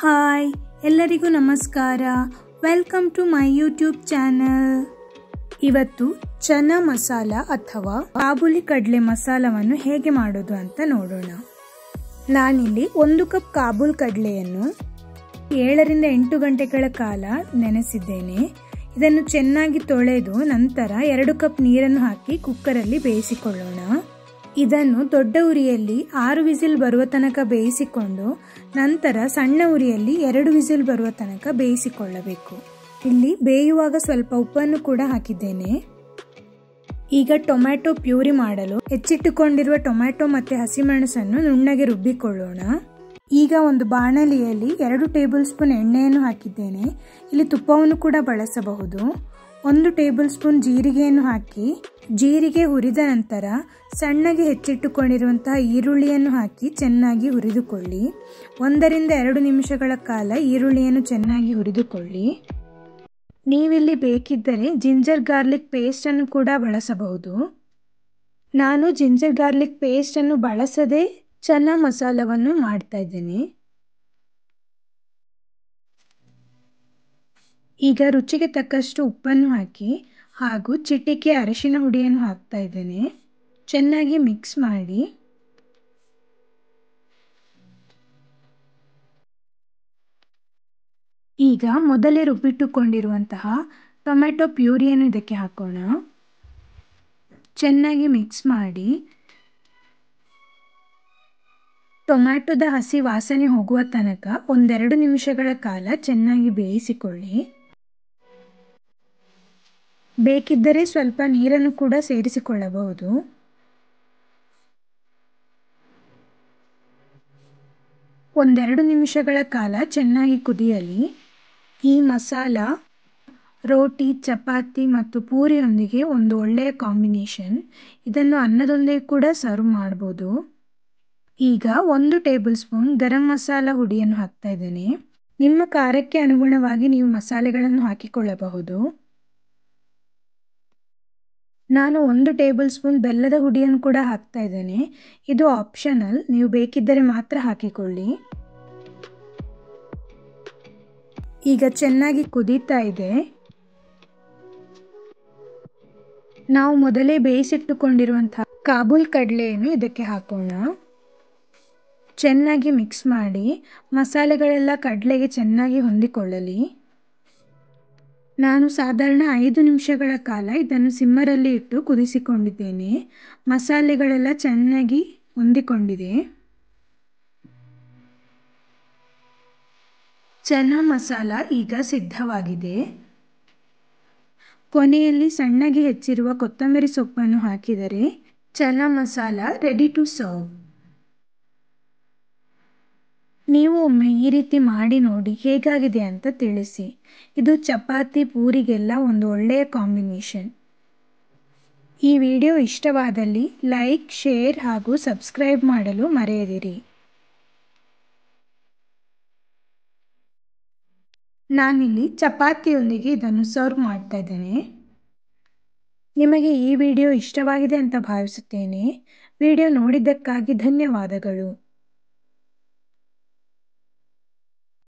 hi ಎಲ್ಲರಿಗೂ ನಮಸ್ಕಾರ welcome to my YouTube channel ಇವತ್ತು ಚನಾ ಮಸಾಲ ಅಥವಾ ಕಾಬೂಲಿ ಕಡಲೆ ಮಸಾಲವನ್ನು ಹೇಗೆ ಮಾಡೋದು ಅಂತ ನೋಡೋಣ ನಾನಿಲ್ಲಿ ಒಂದು ಕಪ್ ಕಾಬೂಲ್ ಕಡಲೆಯನ್ನು ಏಳರಿಂದ ಎಂಟು ಗಂಟೆಗಳ ಕಾಲ ನೆನೆಸಿದ್ದೇನೆ ಇದನ್ನು ಚೆನ್ನಾಗಿ ತೊಳೆದು ನಂತರ ಎರಡು ಕಪ್ ನೀರನ್ನು ಹಾಕಿ ಕುಕ್ಕರಲ್ಲಿ ಬೇಯಿಸಿಕೊಳ್ಳೋಣ ಇದನ್ನು ದೊಡ್ಡ ಉರಿಯಲ್ಲಿ ಆರು ವಿಸಿಲ್ ಬರುವ ತನಕ ಬೇಯಿಸಿಕೊಂಡು ನಂತರ ಸಣ್ಣ ಉರಿಯಲ್ಲಿ ಎರಡು ವಿಸಿಲ್ ಬರುವ ತನಕ ಬೇಯಿಸಿಕೊಳ್ಳಬೇಕು ಇಲ್ಲಿ ಬೇಯುವಾಗ ಸ್ವಲ್ಪ ಉಪ್ಪನ್ನು ಕೂಡ ಹಾಕಿದ್ದೇನೆ ಈಗ ಟೊಮ್ಯಾಟೊ ಪ್ಯೂರಿ ಮಾಡಲು ಹೆಚ್ಚಿಟ್ಟುಕೊಂಡಿರುವ ಟೊಮ್ಯಾಟೊ ಮತ್ತು ಹಸಿಮೆಣಸನ್ನು ನುಣ್ಣಗೆ ರುಬ್ಬಿಕೊಳ್ಳೋಣ ಈಗ ಒಂದು ಬಾಣಲಿಯಲ್ಲಿ ಎರಡು ಟೇಬಲ್ ಸ್ಪೂನ್ ಎಣ್ಣೆಯನ್ನು ಹಾಕಿದ್ದೇನೆ ಇಲ್ಲಿ ತುಪ್ಪವನ್ನು ಕೂಡ ಬಳಸಬಹುದು ಒಂದು ಟೇಬಲ್ ಸ್ಪೂನ್ ಜೀರಿಗೆಯನ್ನು ಹಾಕಿ ಜೀರಿಗೆ ಹುರಿದ ನಂತರ ಸಣ್ಣಗೆ ಹೆಚ್ಚಿಟ್ಟುಕೊಂಡಿರುವಂತಹ ಈರುಳ್ಳಿಯನ್ನು ಹಾಕಿ ಚೆನ್ನಾಗಿ ಹುರಿದುಕೊಳ್ಳಿ ಒಂದರಿಂದ ಎರಡು ನಿಮಿಷಗಳ ಕಾಲ ಈರುಳ್ಳಿಯನ್ನು ಚೆನ್ನಾಗಿ ಹುರಿದುಕೊಳ್ಳಿ ನೀವಿಲ್ಲಿ ಬೇಕಿದ್ದರೆ ಜಿಂಜರ್ ಗಾರ್ಲಿಕ್ ಪೇಸ್ಟನ್ನು ಕೂಡ ಬಳಸಬಹುದು ನಾನು ಜಿಂಜರ್ ಗಾರ್ಲಿಕ್ ಪೇಸ್ಟನ್ನು ಬಳಸದೆ ಚನಾ ಮಸಾಲವನ್ನು ಮಾಡ್ತಾ ಇದ್ದೇನೆ ಈಗ ರುಚಿಗೆ ತಕ್ಕಷ್ಟು ಉಪ್ಪನ್ನು ಹಾಕಿ ಹಾಗೂ ಚಿಟಿಕೆ ಅರಿಶಿನ ಹುಡಿಯನ್ನು ಹಾಕ್ತಾ ಇದ್ದೇನೆ ಚೆನ್ನಾಗಿ ಮಿಕ್ಸ್ ಮಾಡಿ ಈಗ ಮೊದಲೇ ರುಬ್ಬಿಟ್ಟುಕೊಂಡಿರುವಂತಹ ಟೊಮೆಟೊ ಪ್ಯೂರಿಯನ್ನು ಇದಕ್ಕೆ ಹಾಕೋಣ ಚೆನ್ನಾಗಿ ಮಿಕ್ಸ್ ಮಾಡಿ ಟೊಮ್ಯಾಟೊದ ಹಸಿ ವಾಸನೆ ಹೋಗುವ ತನಕ ಒಂದೆರಡು ನಿಮಿಷಗಳ ಕಾಲ ಚೆನ್ನಾಗಿ ಬೇಯಿಸಿಕೊಳ್ಳಿ ಬೇಕಿದ್ದರೆ ಸ್ವಲ್ಪ ನೀರನ್ನು ಕೂಡ ಸೇರಿಸಿಕೊಳ್ಳಬಹುದು ಒಂದೆರಡು ನಿಮಿಷಗಳ ಕಾಲ ಚೆನ್ನಾಗಿ ಕುದಿಯಲಿ ಈ ಮಸಾಲ ರೋಟಿ ಚಪಾತಿ ಮತ್ತು ಪೂರಿಯೊಂದಿಗೆ ಒಂದು ಒಳ್ಳೆಯ ಕಾಂಬಿನೇಷನ್ ಇದನ್ನು ಅನ್ನದೊಂದಿಗೆ ಕೂಡ ಸರ್ವ್ ಮಾಡ್ಬೋದು ಈಗ ಒಂದು ಟೇಬಲ್ ಸ್ಪೂನ್ ಗರಂ ಮಸಾಲ ಹುಡಿಯನ್ನು ಹಾಕ್ತಾ ಇದ್ದೇನೆ ನಿಮ್ಮ ಖಾರಕ್ಕೆ ಅನುಗುಣವಾಗಿ ನೀವು ಮಸಾಲೆಗಳನ್ನು ಹಾಕಿಕೊಳ್ಳಬಹುದು ನಾನು ಒಂದು ಟೇಬಲ್ ಸ್ಪೂನ್ ಬೆಲ್ಲದ ಹುಡಿಯನ್ನು ಕೂಡ ಹಾಕ್ತಾ ಇದ್ದೇನೆ ಇದು ಆಪ್ಷನಲ್ ನೀವು ಬೇಕಿದ್ದರೆ ಮಾತ್ರ ಹಾಕಿಕೊಳ್ಳಿ ಈಗ ಚೆನ್ನಾಗಿ ಕುದೀತಾ ಇದೆ ನಾವು ಮೊದಲೇ ಬೇಯಿಸಿಟ್ಟುಕೊಂಡಿರುವಂತಹ ಕಾಬೂಲ್ ಕಡಲೆಯನ್ನು ಇದಕ್ಕೆ ಹಾಕೋಣ ಚೆನ್ನಾಗಿ ಮಿಕ್ಸ್ ಮಾಡಿ ಮಸಾಲೆಗಳೆಲ್ಲ ಕಡಲೆಗೆ ಚೆನ್ನಾಗಿ ಹೊಂದಿಕೊಳ್ಳಲಿ ನಾನು ಸಾಧಾರಣ ಐದು ನಿಮಿಷಗಳ ಕಾಲ ಇದನ್ನು ಸಿಮ್ಮರಲ್ಲಿ ಇಟ್ಟು ಕುದಿಸಿಕೊಂಡಿದ್ದೇನೆ ಮಸಾಲೆಗಳೆಲ್ಲ ಚೆನ್ನಾಗಿ ಹೊಂದಿಕೊಂಡಿದೆ ಚನಾ ಮಸಾಲ ಈಗ ಸಿದ್ಧವಾಗಿದೆ ಕೊನೆಯಲ್ಲಿ ಸಣ್ಣಗೆ ಹೆಚ್ಚಿರುವ ಕೊತ್ತಂಬರಿ ಸೊಪ್ಪನ್ನು ಹಾಕಿದರೆ chana masala ready to serve ನೀವು ಒಮ್ಮೆ ಈ ರೀತಿ ಮಾಡಿ ನೋಡಿ ಹೇಗಾಗಿದೆ ಅಂತ ತಿಳಿಸಿ ಇದು ಚಪಾತಿ ಪೂರಿಗೆಲ್ಲ ಒಂದು ಒಳ್ಳೆಯ ಕಾಂಬಿನೇಷನ್ ಈ ವಿಡಿಯೋ ಇಷ್ಟವಾದಲ್ಲಿ ಲೈಕ್ ಶೇರ್ ಹಾಗೂ ಸಬ್ಸ್ಕ್ರೈಬ್ ಮಾಡಲು ಮರೆಯದಿರಿ ನಾನಿಲ್ಲಿ ಚಪಾತಿಯೊಂದಿಗೆ ಇದನ್ನು ಸರ್ವ್ ಮಾಡ್ತಾ ಇದ್ದೇನೆ ನಿಮಗೆ ಈ ವಿಡಿಯೋ ಇಷ್ಟವಾಗಿದೆ ಅಂತ ಭಾವಿಸುತ್ತೇನೆ ವಿಡಿಯೋ ನೋಡಿದ್ದಕ್ಕಾಗಿ ಧನ್ಯವಾದಗಳು